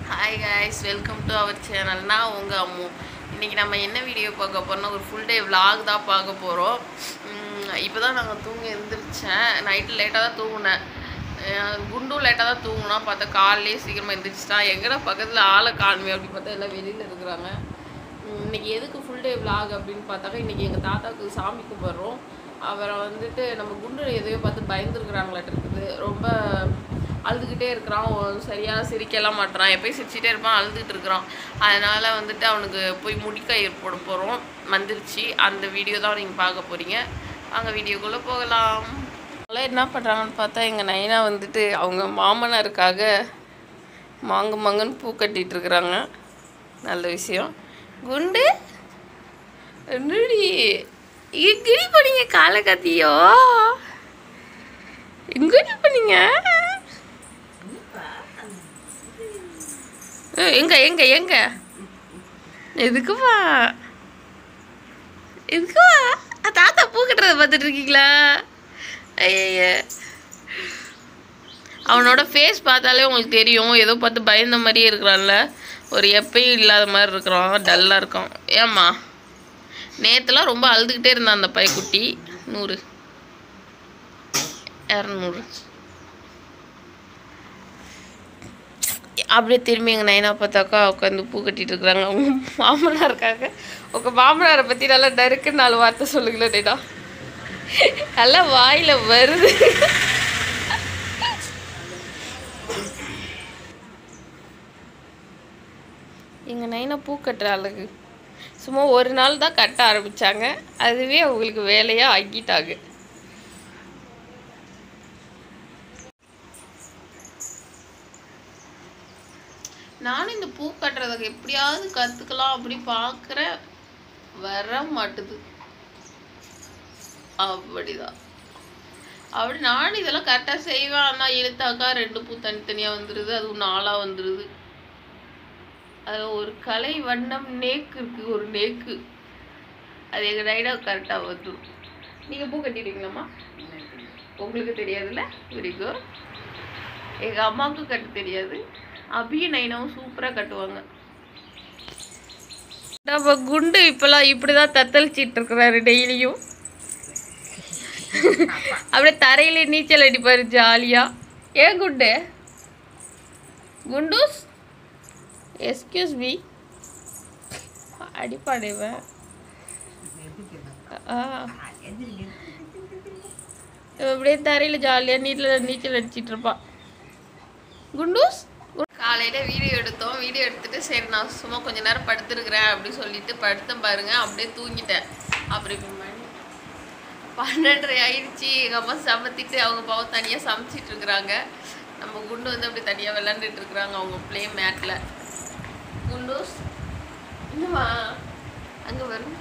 Hi guys welcome to our channel நான் உங்கள் அம்மு இன்றைக்கி நம்ம என்ன வீடியோ பார்க்க போறோம்னா ஒரு ஃபுல் டே vlog தான் பார்க்க போகிறோம் இப்போ தான் நாங்கள் தூங்க எழுந்திரிச்சேன் நைட்டு லேட்டாக தான் தூங்கினேன் அஹ் குண்டும் லேட்டாக தான் தூங்கினா பார்த்தா காலையிலே சீக்கிரமாக எழுந்திரிச்சிட்டான் எங்கடா பக்கத்தில் ஆளை காணுமே அப்படி பார்த்தா எல்லாம் வெளியில் இருக்கிறாங்க உம் இன்னைக்கு எதுக்கு ஃபுல் டே vlog அப்படின்னு பார்த்தாக்கா இன்றைக்கி எங்கள் தாத்தாவுக்கு சாமி கும்பிட்றோம் அவரை வந்துட்டு நம்ம குண்டு எதையோ பார்த்து பயந்துருக்குறாங்களாட்டு இருக்குது ரொம்ப அழுதுகிட்டே இருக்கிறான் அவன் சரியா சிரிக்கலாம் மாட்றான் எப்பயும் சிரிச்சிட்டே இருப்பான் அழுதுகிட்டு இருக்கிறான் அதனால வந்துட்டு அவனுக்கு போய் முடிக்கயிறு போட போகிறோம் வந்துருச்சு அந்த வீடியோ தான் நீங்கள் பார்க்க போகிறீங்க வாங்க வீடியோக்குள்ளே போகலாம் அதெல்லாம் என்ன பண்ணுறாங்கன்னு பார்த்தா எங்கள் நைனா வந்துட்டு அவங்க மாமனாருக்காக மாங்கு மாங்கன்னு பூ கட்டிட்டு இருக்கிறாங்க நல்ல விஷயம் குண்டு என்னடி எங்கடி பண்ணீங்க காலை கத்தியோ எங்கடி பண்ணீங்க ஏய், எங்க எங்க எங்க எதுக்குமா எதுக்குமா அ, தாத்தா பூ கட்டுறத பார்த்துட்டு இருக்கீங்களா ஐய அவனோட ஃபேஸ் பார்த்தாலே உங்களுக்கு தெரியும் ஏதோ பார்த்து பயந்த மாதிரியே இருக்கிறான்ல ஒரு எப்பயும் இல்லாத மாதிரி இருக்கிறான் டல்லாக இருக்கான் ஏம்மா நேற்றுலாம் ரொம்ப அழுதுகிட்டே இருந்தான் அந்த பைக்குட்டி நூறு இரநூறு அப்படியே திரும்பி எங்கள் நைனா பார்த்தாக்கா உட்காந்து பூ கட்டிட்டு இருக்கிறாங்க அவங்க மாமனாருக்காக உங்கள் மாமனாரை பற்றி நல்லா டருக்கு நாலு வார்த்தை சொல்லுங்களேன் நைனா நல்லா வாயில் வருது எங்கள் நைனா பூ கட்டுற அழகு சும்மா ஒரு நாள் தான் கட்ட ஆரம்பித்தாங்க அதுவே அவங்களுக்கு வேலையாக ஆக்கிட்டாங்க நானும் இந்த பூ கட்டுறதுக்கு எப்படியாவது கற்றுக்கலாம் அப்படி பார்க்குறேன் வர மாட்டுது அப்படிதான் அப்படி நானும் இதெல்லாம் கரெக்டாக செய்வேன் ஆனால் இழுத்தாக்கா ரெண்டு பூ தனித்தனியாக வந்துடுது அதுவும் நாளாக வந்துடுது அதில் ஒரு கலை வண்ணம் நேக்கு இருக்கு ஒரு நேக்கு அது எங்கள் டைடா கரெக்டாக வந்துடும் நீங்கள் பூ கட்டிடுவீங்களாம்மா உங்களுக்கு தெரியாதுல்ல வெரி குட் எங்கள் அம்மாவுக்கு கட்ட தெரியாது அபியும் நைனாவும் சூப்பராக கட்டுவாங்க நம்ம குண்டு இப்போலாம் இப்படி தான் தத்தளிச்சிட்டு இருக்கிறாரு டெய்லியும் அப்படியே தரையில நீச்சல் அடிப்பாரு ஜாலியா ஏன் குண்டு குண்டூஸ் எஸ்கியூஸ் மீ அடிப்பாடேவன் ஆ இவன் அப்படியே தரையில் ஜாலியாக நீட்டில் நீச்சல் அடிச்சிட்டு இருப்பான் குண்டூஸ் காலையில் வீடியோ எடுத்தோம் வீடியோ எடுத்துட்டு சரி நான் சும்மா கொஞ்ச நேரம் படுத்துருக்குறேன் அப்படின்னு சொல்லிட்டு படுத்தேன் பாருங்க அப்படியே தூங்கிட்டேன் அப்புறம் இப்போ மணி பன்னெண்டரை ஆயிடுச்சு எங்கள் அம்மா சமத்திட்டு அவங்க பாவம் தனியாக சமைச்சிட்டு இருக்கிறாங்க நம்ம குண்டு வந்து அப்படி தனியாக விளாண்டுட்டு இருக்கிறாங்க அவங்க ப்ளே மேட்டில் குண்டூஸ் என்னவா அங்கே வரும்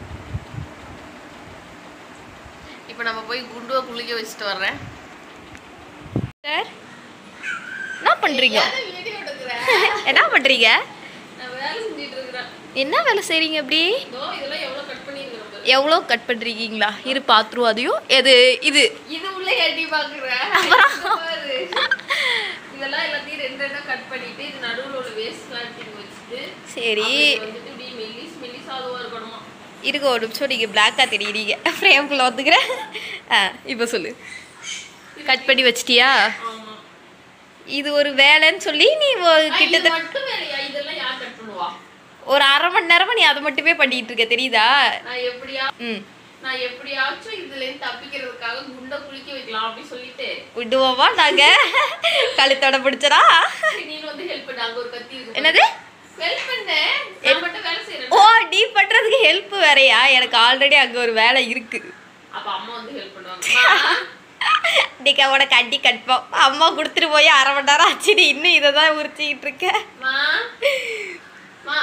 இப்போ நம்ம போய் குண்டுவை குளிக்க வச்சுட்டு வர்றேன் சார் என்ன பண்றீங்க வீடியோ எடுக்கிறேன் என்ன பண்றீங்க நான் வேலை செஞ்சுட்டு இருக்கிறேன் என்ன வேலை செய்றீங்க அப்படி இதோ இதெல்லாம் எவ்வளோ கட் பண்ணியிருக்கிறோம் பாரு. எவ்வளோ கட் பண்றீங்களா இரு பாத்ரூம் அதையும் எது இது இது உள்ள எட்டி பாக்குறேன் பாரு இதெல்லாம் எல்லாத்தையும் ரெண்டு ரெண்டா கட் பண்ணிட்டு இது நடுவுல உள்ள வேஸ்ட் லாட்டிங் வச்சுட்டு சரி அப்புறம் வந்துட்டு இப்படி மெல்லிஸ் மெல்லிஸ் அதுவா இருக்கணுமா இருக்க ஒரு நிமிஷம் நீங்கள் பிளாக்காக தெரியுறீங்க ஃப்ரேம்குள்ளே வந்துக்கிறேன் ஆ இப்போ சொல்லு கட் பண்ணி வச்சிட்டியா ஆமா இது ஒரு வேலைன்னு சொல்லி நீ ஒரு ஆ, இது கிட்டத்தட்ட மட்டும் வேலையா இதெல்லாம் யார் கட் பண்ணுவா ஒரு அரை மணி நேரமா நீ அதை மட்டுமே பண்ணிட்டு இருக்க தெரியுதா நான் எப்படியா ம் நான் எப்படியாச்சும் இதுல இருந்து தப்பிக்கிறதுக்காக குண்டை குளிக்க வைக்கலாம் அப்படின்னு சொல்லிட்டு விடுவோமா நாங்க கழுத்தோட பிடிச்சடா சரி, நீ வந்து ஹெல்ப் பண்ண அங்க ஒரு கத்தி இருக்கு என்னது ஹெல்ப் பண்ண நான் மட்டும் வேலை செய்யறேன் ஓ நீ பண்றதுக்கு ஹெல்ப் வேறயா எனக்கு ஆல்ரெடி அங்க ஒரு வேலை இருக்கு அப்ப அம்மா வந்து ஹெல்ப் பண்ணுவாங்க இன்னைக்கு அவனை கட்டி கட்போம் அம்மா கொடுத்துட்டு போய் அரை மணி நேரம் ஆச்சு நீ இன்னும் இதை தான் உரிச்சிக்கிட்டு இருக்க மா மா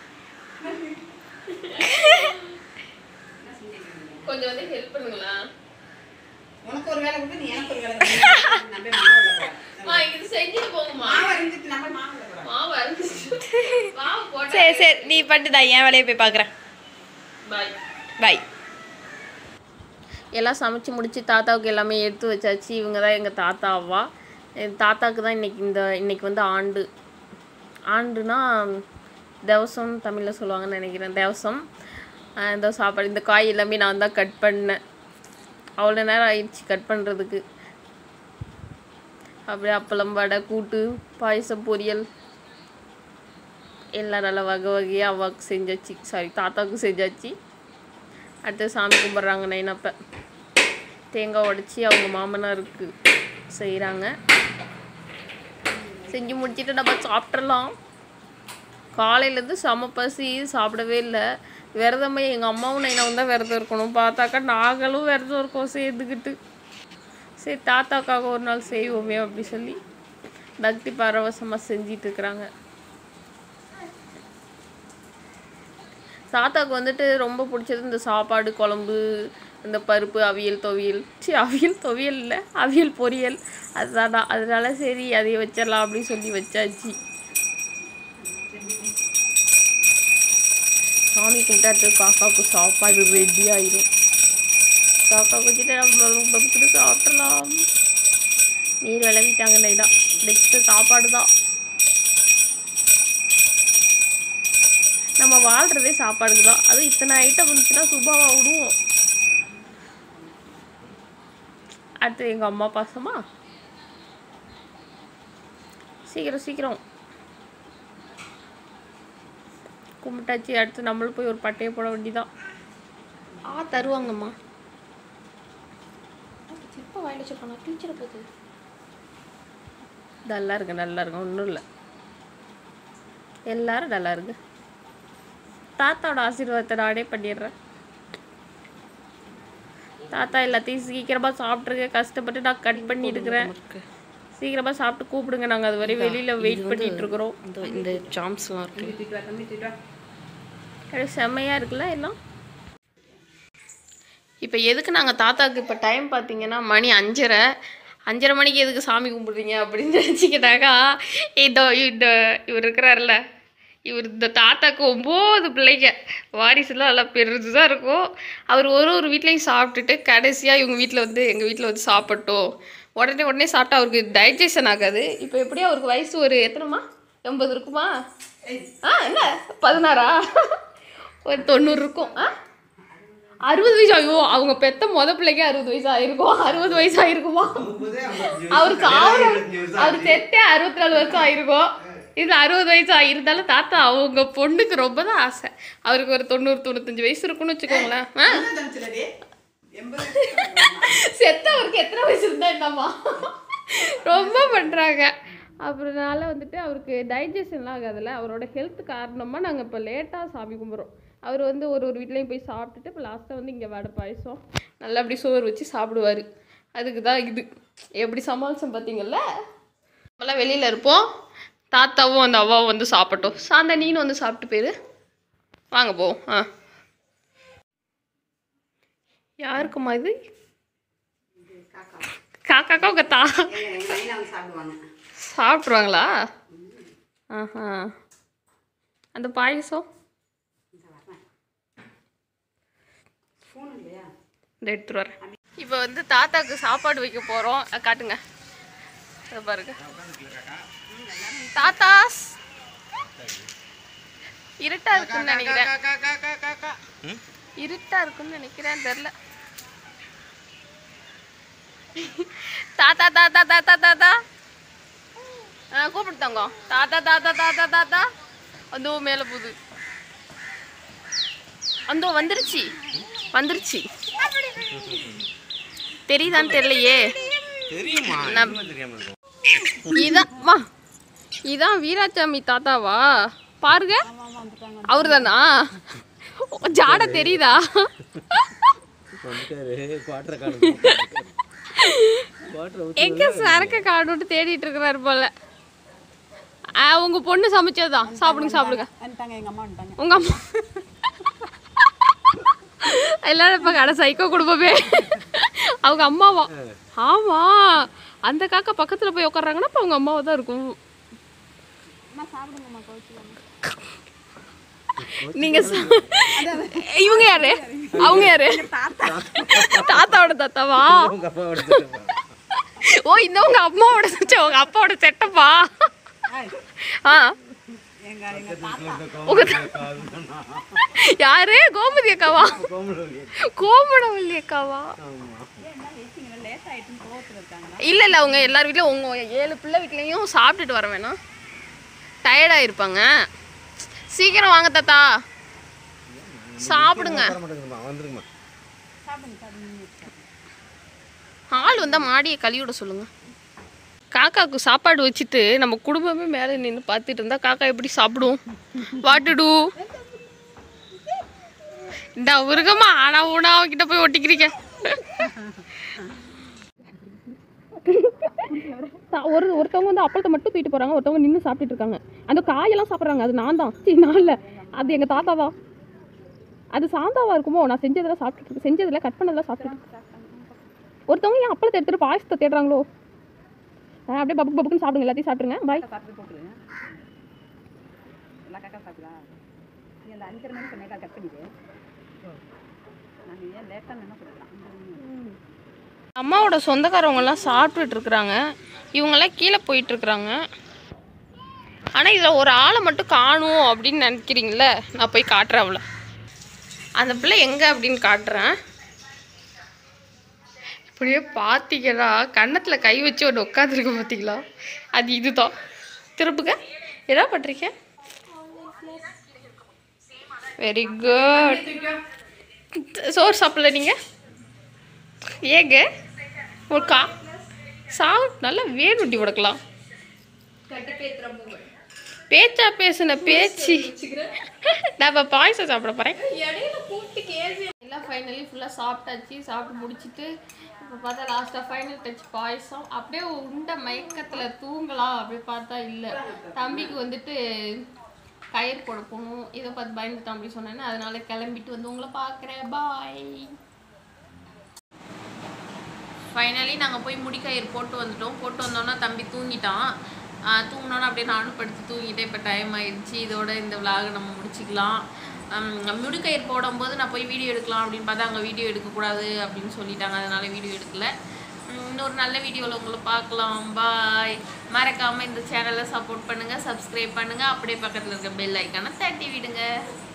கொஞ்சம் வந்து ஹெல்ப் பண்ணுங்களா உனக்கு ஒரு வேலை கொடுத்து நீ எனக்கு ஒரு வேலை கொடுத்து நம்ம மாவுல போறோம். மா இது செஞ்சுட்டு போகுமா மாவு அரைஞ்சிட்டு நம்ம மாவுல போறோம். மாவு அரைஞ்சிட்டு மாவு போட்டு சரி சரி நீ பண்ணிட்டு நான் என் வேலையை போய் பார்க்குறேன் பாய் பாய் எல்லாம் சமைச்சு முடிச்சு தாத்தாவுக்கு எல்லாமே எடுத்து வச்சாச்சு இவங்க தான் எங்கள் தாத்தாவா என் தாத்தாவுக்கு தான் இன்னைக்கு இந்த இன்னைக்கு வந்து ஆண்டு ஆண்டுனா தவசம் தமிழில் சொல்லுவாங்கன்னு நினைக்கிறேன் தவசம் ஆஹ் இந்த சாப்பாடு இந்த காய் எல்லாமே நான் தான் கட் பண்ணேன் அவ்வளோ நேரம் ஆயிடுச்சு கட் பண்ணுறதுக்கு அப்படியே அப்பளம் வடை கூட்டு பாயசம் பொரியல் எல்லாம் நல்லா வகை வகையாக அவ்வாவுக்கு செஞ்சாச்சு சாரி தாத்தாவுக்கு செஞ்சாச்சு அடுத்து சாமி கும்பிட்றாங்க நைனப்ப தேங்காய் உடச்சி அவங்க மாமனாருக்கு செய்கிறாங்க செஞ்சு முடிச்சிட்டு நம்ம சாப்பிட்றலாம் காலையிலேருந்து செம பசி சாப்பிடவே இல்லை விரதமே எங்கள் அம்மாவும் நைனாவும் தான் விரதம் இருக்கணும் பார்த்தாக்கா நாங்களும் விரதம் இருக்கோம் சேர்ந்துக்கிட்டு சரி தாத்தாக்காக ஒரு நாள் செய்வோமே அப்படி சொல்லி பக்தி பரவசமாக செஞ்சிட்டு இருக்கிறாங்க தாத்தாக்கு வந்துட்டு ரொம்ப பிடிச்சது இந்த சாப்பாடு குழம்பு இந்த பருப்பு அவியல் துவையல் சி அவியல் துவையல் இல்லை அவியல் பொரியல் அதுதானா அதனால சரி அதையே வச்சிடலாம் அப்படின்னு சொல்லி வச்சாச்சு சாமி கும்பிட்டாட்டு காக்காவுக்கு சாப்பாடு ரெடி ஆயிரும் காக்கா வச்சுட்டு நம்ம பப்புக்கு சாப்பிடலாம் நீர் விளவிட்டாங்க நைடா நெக்ஸ்ட்டு சாப்பாடு தான் நம்ம வாழ்கிறதே சாப்பாடுக்கு தான் அதுவும் இத்தனை ஐட்டம் இருந்துச்சுன்னா சுபாவா விடுவோம் அடுத்து எங்கள் அம்மா பாசமா சீக்கிரம் சீக்கிரம் கும்பிட்டாச்சு அடுத்து நம்மளும் போய் ஒரு பட்டையை போட வேண்டியதான் ஆ தருவாங்கம்மா எப்போ வாயில் வச்சுருப்பாங்க டீச்சரை போகுது நல்லா இருக்கு நல்லா இருக்கு ஒன்றும் இல்லை எல்லாரும் நல்லா இருக்கு தாத்தாவோட ஆசீர்வாதத்தை நானே பண்ணிடுறேன் தாத்தா எல்லாத்தையும் சீக்கிரமாக சாப்பிட்ருங்க கஷ்டப்பட்டு நான் கட் பண்ணிட்டு இருக்கிறேன் சீக்கிரமாக சாப்பிட்டு கூப்பிடுங்க நாங்கள் அது வரை வெளியில் வெயிட் பண்ணிட்டு இருக்கிறோம் இந்த இந்த சாம்ஸ்லாம் இருக்கு தம்பி தூக்கிட்டு வா தம்பி தூக்கிட்டு வா அது செம்மையாக இருக்குல்ல எல்லாம் இப்போ எதுக்கு நாங்கள் தாத்தாவுக்கு இப்போ டைம் பார்த்தீங்கன்னா மணி அஞ்சரை அஞ்சரை மணிக்கு எதுக்கு சாமி கும்பிடுறீங்க அப்படின்னு நினச்சிக்கிட்டாக்கா இதோ இந்த இவர் இருக்கிறாருல இவர் இந்த தாத்தாக்கு ஒம்பது பிள்ளைங்க வாரிசுலாம் நல்லா பெருசுதான் இருக்கும் அவர் ஒரு ஒரு வீட்லேயும் சாப்பிட்டுட்டு கடைசியாக இவங்க வீட்டில் வந்து எங்கள் வீட்டில் வந்து சாப்பிட்டோம் உடனே உடனே சாப்பிட்டா அவருக்கு டைஜஷன் ஆகாது இப்போ எப்படியும் அவருக்கு வயசு ஒரு எத்தனைமா எண்பது இருக்குமா ஆ என்ன பதினாறா ஒரு தொண்ணூறு இருக்கும் ஆ அறுபது வயசு ஐயோ அவங்க பெத்த முத பிள்ளைக்கு அறுபது வயசு ஆயிருக்கும் அறுபது வயசு ஆயிருக்குமா அவருக்கு ஆயிரம் அவர் செத்தே அறுபத்தி நாலு வருஷம் ஆயிருக்கும் இதுல அறுபது வயசு ஆயிருந்தாலும் தாத்தா அவங்க பொண்ணுக்கு ரொம்ப தான் ஆசை அவருக்கு ஒரு தொண்ணூறு தொண்ணூத்தஞ்சு வயசு இருக்குன்னு வச்சுக்கோங்களேன் ஆ? என்ன தம்பிச்சுலடி? எண்பது செத்தவருக்கு எத்தனை வயசு இருந்தா என்னம்மா ரொம்ப பண்ணுறாங்க அப்புறம்னால வந்துட்டு அவருக்கு டைஜஷன்லாம் ஆகாதுல்ல அவரோட ஹெல்த் காரணமாக நாங்கள் இப்போ லேட்டாக சாமி கும்பிட்றோம் அவர் வந்து ஒரு ஒரு வீட்லேயும் போய் சாப்பிட்டுட்டு இப்போ லாஸ்ட்டாக வந்து இங்கே வடை பாயசம் நல்லா அப்படி சோறு வச்சு சாப்பிடுவார் அதுக்கு தான் இது எப்படி சமாளிச்சோம் பார்த்தீங்கல்ல நம்மளாம் வெளியில் இருப்போம் தாத்தாவும் அந்த அவ்வாவும் வந்து சாப்பிட்டோம் சாந்தா நீனும் வந்து சாப்பிட்டு போயிரு வாங்க போ ஆ யாருக்குமா இது காக்காக்கா உங்க தா எங்க எங்க நைனா வந்து சாப்பிடுவாங்க சாப்பிட்ருவாங்களா ஆஹா அந்த பாயசம் ஃபோன் இல்லையா இந்த எடுத்துட்டு வரேன் இப்போ வந்து தாத்தாக்கு சாப்பாடு வைக்க போகிறோம் காட்டுங்க இதை பாருங்க தாத்தாஸ் இருட்டா இருக்குன்னு நினைக்கிறேன் இருட்டா இருக்குன்னு நினைக்கிறேன் தெரில தாத்தா தாத்தா தாத்தா தாத்தா ஆ கூப்பிடுத்தாங்க தாத்தா தாத்தா தாத்தா தாத்தா அதோ மேலே போகுது அந்தோ வந்துருச்சு வந்துருச்சு தெரியுதான்னு தெரியலையே தெரியுமா நான்- இன்னும் தெரியாம இருக்கும் இதான் வா இதான் வீராசாமி தாத்தாவா பாருங்க அவர் தானா ஜாட தெரியுதா வந்துட்டாரு குவாட்டரை காணும் குவாட்டரை எங்க சரக்கு காணுட்டு தேடிட்டு இருக்கிறாரு போல ஆ, உங்க பொண்ணு சமைச்சதுதான் சாப்பிடுங்க சாப்பிடுங்க வந்துட்டாங்க எங்க அம்மா வந்துட்டாங்க உங்க அம்மா எல்லாரும் இப்ப கடை சைக்கோ குடும்பமே அவங்க அம்மாவா ஆமா அந்த காக்கா பக்கத்துல போய் உட்கார்றாங்கன்னா அப்ப அவங்க அம்மாவா தான் இருக்கும் நீங்க ச- இவங்க யாரு அவங்க யாரு தாத்தாவோட தாத்தாவா உங்க அப்பாவோட சித்தப்பா. ஓ இந்த உங்க அம்மாவோட சே, உங்க அப்பாவோட செட்டப்பா ஆ எங்க எங்க தாத்தா உங்க யாரு கோமதி அக்காவா கோமடவல்லி அக்காவா என்ன வச்சுங்க லேட் ஆயிட்டுன்னு கோவத்தில் இருக்காங்க இல்ல இல்ல அவங்க எல்லார் வீட்லயும் உங்க ஏழு பிள்ளை வீட்லயும் சாப்பிட்டுட்டு வர வேணாம் டயர்டா இருப்பாங்க சீக்கிரம் வாங்க தாத்தா சாப்பிடுங்க வந்துருங்கம்மா சாப்பிடுங்க சாப்பிடுங்க ஆள் வந்தா மாடியை கழுவி விட சொல்லுங்க காக்காவுக்கு சாப்பாடு வச்சுட்டு நம்ம குடும்பமே மேலே நின்று பார்த்துட்டு இருந்தா காக்கா எப்படி சாப்பிடும் வாட்டுடு இந்த அவருகமா ஆனா ஊனா அவகிட்ட போய் ஒட்டிக்கிறீங்க சா- ஒரு ஒருத்தவங்க வந்து அப்பளத்தை மட்டும் தூக்கிட்டு போறாங்க ஒருத்தவங்க நின்று சாப்பிட்டுட்டு இருக்காங்க அந்த காயெல்லாம் சாப்பிட்றாங்க அது நான் தான் சீ, நான் இல்லை அது எங்க தாத்தா தான் அது சாந்தாவா இருக்குமோ நான் செஞ்சதெல்லாம் சாப்பிட்டுட்டு செஞ்சதில் கட் பண்ணதெல்லாம் சாப்பிட்டுட்டு ஒருத்தவங்க ஏன் அப்பளத்தை எடுத்துட்டு பாயசத்தை தேடுறாங்களோ ஆ, அப்படியே பப்பு பப்புக்குன்னு சாப்பிடுங்க எல்லாத்தையும் சாப்பிடுங்க பாய் சாப்பிட்டு போட்டுருங்க எல்லா காக்கா சாப்பிடா நீ அந்த அஞ்சரை மணி சொன்னேக்கா கட் பண்ணிடு நாங்கள் ஏன் லேட்டாக என்ன பண்ணலாம் அம்மாவோட சொந்தக்காரவங்கெல்லாம் சாப்பிட்டுட்டு இருக்கிறாங்க இவங்கெல்லாம் கீழே போயிட்டு இருக்கிறாங்க ஆனால் இதில் ஒரு ஆளை மட்டும் காணும் அப்படின்னு நினைக்கிறீங்களே நான் போய் காட்டுறேன் அவளை அந்த பிள்ளை எங்கே அப்படின்னு காட்டுறேன் இப்படியே பார்த்தீங்கன்னா கன்னத்தில் கை வச்சு ஒன்று உட்காந்துருக்கு பார்த்தீங்களா அது இதுதான் திருப்புங்க என்ன பண்ணுறீங்க வெரி குட் சோறு சாப்பிடல நீங்கள் ஏங்க ஒரு கா சா நல்லா வேணுட்டி உடக்கலாம் பேச்சா பேசுன பேச்சு நான் இப்போ பாயசம் சாப்பிட போகிறேன் எல்லாம் ஃபைனலி ஃபுல்லாக சாப்பிட்டாச்சு சாப்பிட்டு முடிச்சிட்டு இப்போ பார்த்தா லாஸ்ட்டாக ஃபைனல் டச் பாயசம் அப்படியே உண்ட மயக்கத்தில் தூங்கலாம் அப்படி பார்த்தா இல்லை தம்பிக்கு வந்துட்டு கயிறு போட போகணும் இதை பார்த்து பயந்துட்டான் அப்படி சொன்னேன்னு அதனால கிளம்பிட்டு வந்து உங்களை பார்க்குறேன் பாய் ஃபைனலி நாங்கள் போய் முடிக்கயிறு போட்டு வந்துட்டோம் போட்டு வந்தோன்னா தம்பி தூங்கிட்டான் ஆஹ் தூங்கினோன்னா அப்படியே நானும் படுத்து தூங்கிட்டேன் இப்போ டைம் ஆயிடுச்சு இதோட இந்த விலாக நம்ம முடிச்சுக்கலாம் ஹம், முடிக்கயிறு போடும்போது நான் போய் வீடியோ எடுக்கலாம் அப்படின்னு பார்த்தா அங்கே வீடியோ எடுக்கக்கூடாது அப்படின்னு சொல்லிட்டாங்க அதனால வீடியோ எடுக்கல ஹம், இன்னொரு நல்ல வீடியோவில் உங்களை பார்க்கலாம் பாய் மறக்காமல் இந்த சேனலை சப்போர்ட் பண்ணுங்கள் சப்ஸ்கிரைப் பண்ணுங்கள் அப்படியே பக்கத்தில் இருக்க பெல் ஐக்கானை தட்டி விடுங்க